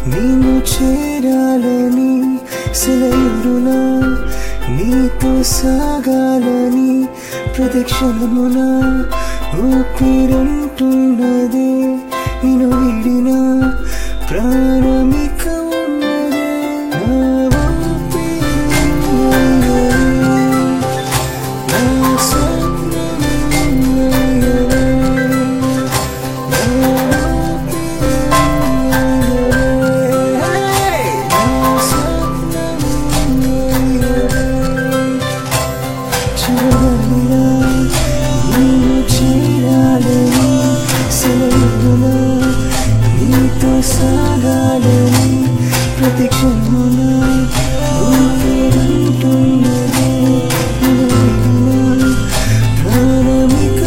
నేను చేరాలని సెలయుడునా నీతో సాగాలని ప్రదక్షిణమున ఊపిరంటున్నదే నేను విడిన ప్రాణమిక ఉన్నదే నా ఊపిరి నా స్వప్నమయ్యవే. సాగాలని ప్రతిక్షణమున ఊపిరంటున్నదే ప్రాణమిక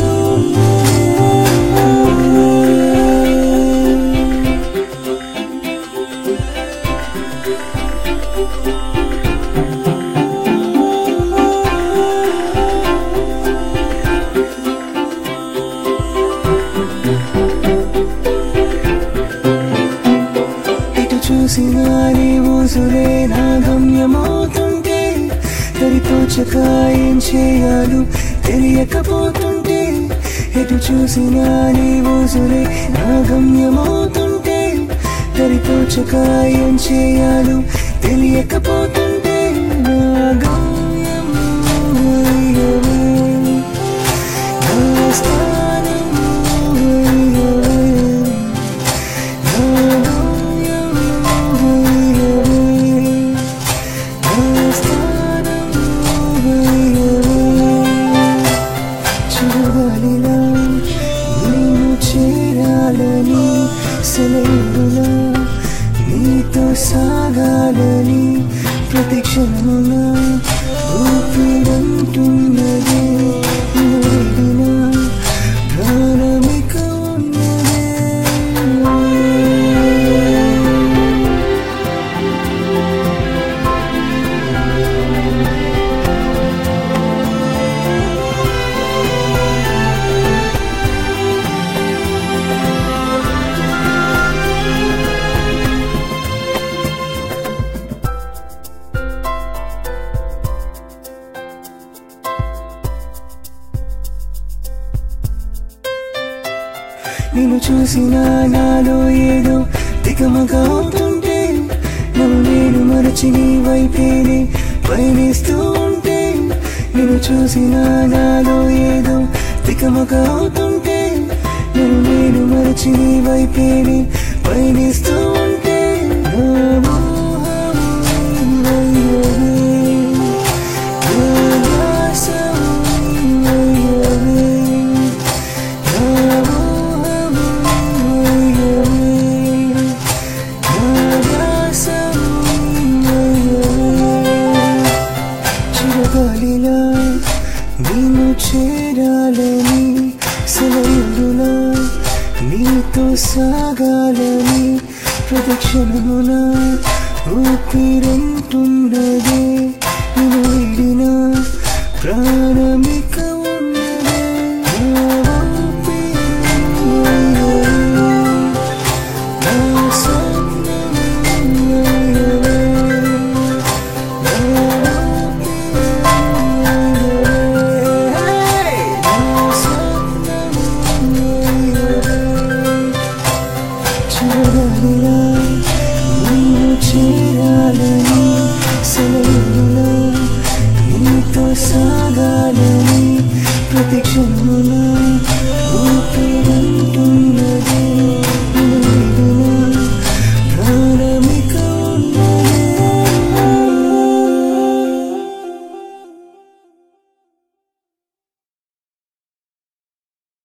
ఇటు చూసినా నీ ఊసులే నా గమ్యమవుతుంటే తరితోచక ఏం చేయాలు తెలియకపోతుంటే ఎటు చూసినా నీ ఊసులే నా గమ్యమవుతుంటే తరితోచక ఏం చేయాలు తెలియకపోతుంటే నా గమ్యం అయ్యవే. నా స్థానం అయ్యవే. చూడాలిలా నేను చేరాలని సెలవులా నీతో సాగాలని ప్రతిక్షణమున ఊపిరంటున్నదే నడిన ప్రాణమిక ఉన్నదే నిన్ను చూసిన నాలో ఏదో తికమక అవుతుంటే నన్ను నేను మరచి నీ వైపేనే పయనిస్తూ ఉంటే నిన్ను చూసిన నాలో ఏదో తికమక అవుతుంటే నన్ను నేను మరచి నీ వైపేనే పయనిస్తూ ఉంటే నా మోహం అయ్యవే, నా దాసం అయ్యవే. చిరగాలిలా నేను చేరాలని సెలవులా నీతో సాగాలని ప్రదక్షిణమున ఊపిరంటున్నదే నేను విడిన ప్రాణమిక